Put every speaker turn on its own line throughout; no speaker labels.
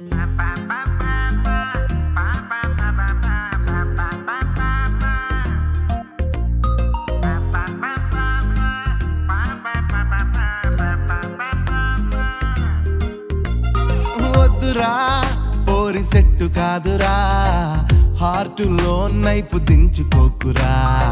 వద్దురా పోరి సెట్టు కాదురా హార్టులో నైపు దించుకోకురా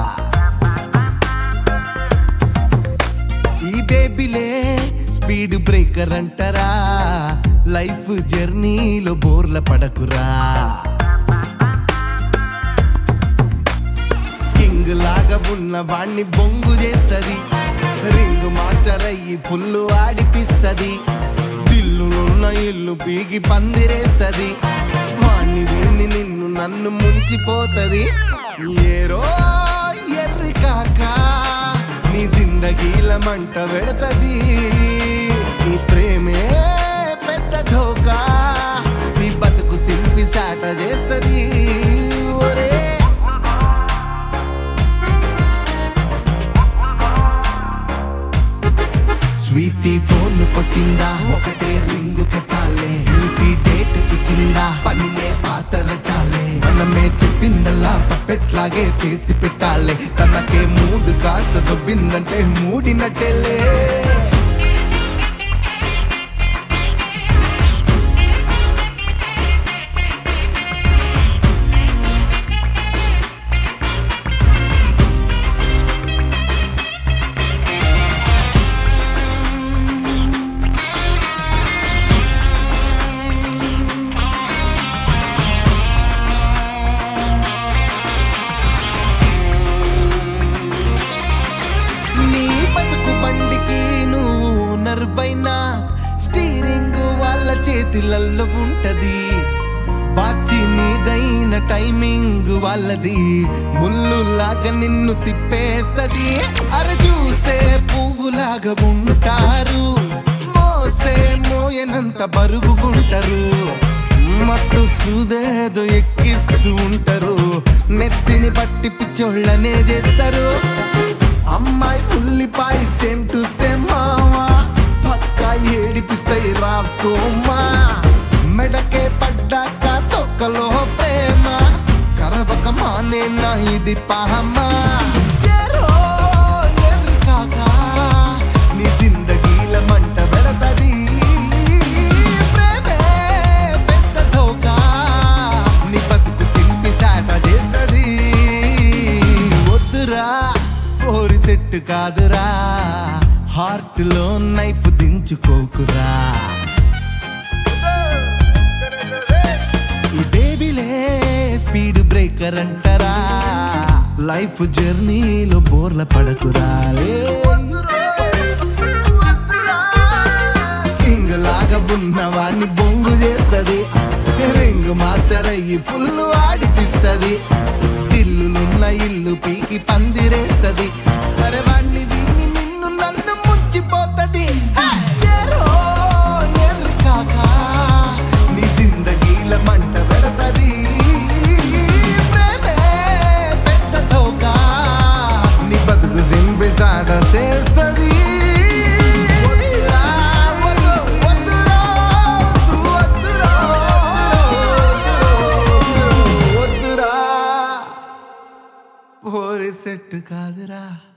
ఈ బేబీలే స్పీడ్ బ్రేకర్ అంటారా లైఫ్ జర్నీలో బోర్ల పడకురా కింగ్ లాగా ఉన్న వాణ్ణి బొంగు చేస్తది రింగ్ మాస్టర్ అయ్యి పుల్లు ఆడిపిస్తది దిల్లులున్న ఇల్లు పీకి పందిరేస్తది వాణ్ణి వీణ్ణి నిన్ను నన్ను ముంచిపోతది ఏరో ఎర్రి కాక నీ జిందగీల మంట పెడతది ఈ ప్రేమే పెద్ద ధోకా నీ బతుకు సింపి సాట చేస్తది ఒరే స్వీటీ ఫోన్ కొట్టిందా ఒకటే రింగు కట్టాలే బ్యూటీ డేట్ ఇచ్చిందా పనినే పాతరటాలే మనమే చెప్పిందల్లా పప్పెట్లాగే చేసి పెట్టాలే తనకే మూడు కాస్త దొబ్బిందంటే మూడినట్టేలే నీ బతుకు బండికి నువ్వు నరుపైనా స్టీరింగ్ వాళ్ళ చేతిలల్లో ఉంటది బాచి నీదైన టైమింగ్ వాళ్ళది ముళ్ళులాగా నిన్ను తిప్పేస్తది అరే చూస్తే పువ్వులాగా ఉంటారు మోస్తే మోయనంత బరుగుంటారు మత్తు సుదేదో ఎక్కిస్తూ ఉంటారు నెత్తిని పట్టి పిచ్చోళ్ళనే చేస్తారు అమ్మాయి ఉల్లిపాయ సేమ్ టు సేమ్ మావా పక్కా ఏడిపిస్తాయి రాసుకోమా మెడకే పడ్డాక తొక్కలో ప్రేమ కరవక మానేనా ఇది పహమా ఎర్రో ఎర్రి కాకా, నీ జిందగీల మంట పెడతది ప్రేమే పెద్ద ధోకా నీ బతుకు సింపి సాట చేస్తది వద్దురా కోరి సెట్టు కాదురా హార్ట్ లో నైపు దించుకోకురా ఈ బేబీలే స్పీడ్ బ్రేకర్ అంటారా లైఫ్ జర్నీలో బోర్ల పడకురా కింగ్ లాగా ఉన్న వాడిని బొంగు చేస్తది రింగ్ మాస్టర్ అయ్యి ఫుల్ ఆడిపిస్తది ఇల్లులున్న ఇల్లు పీకి పందిరేస్తది సరే వాణ్ణి వీణ్ణి నిన్ను నన్ను ముంచిపోతది ఎర్రో ఎర్రి కాకా, నీ జిందగీల మంట పెడతది ప్రేమే పెద్ద ధోకా, నీ బతుకు సింపిసాట చేస్తది వద్దురా, వద్దు, వద్దురా, వద్దురా, వద్దురా, వద్దురా. ఓరి సెట్ కాదురా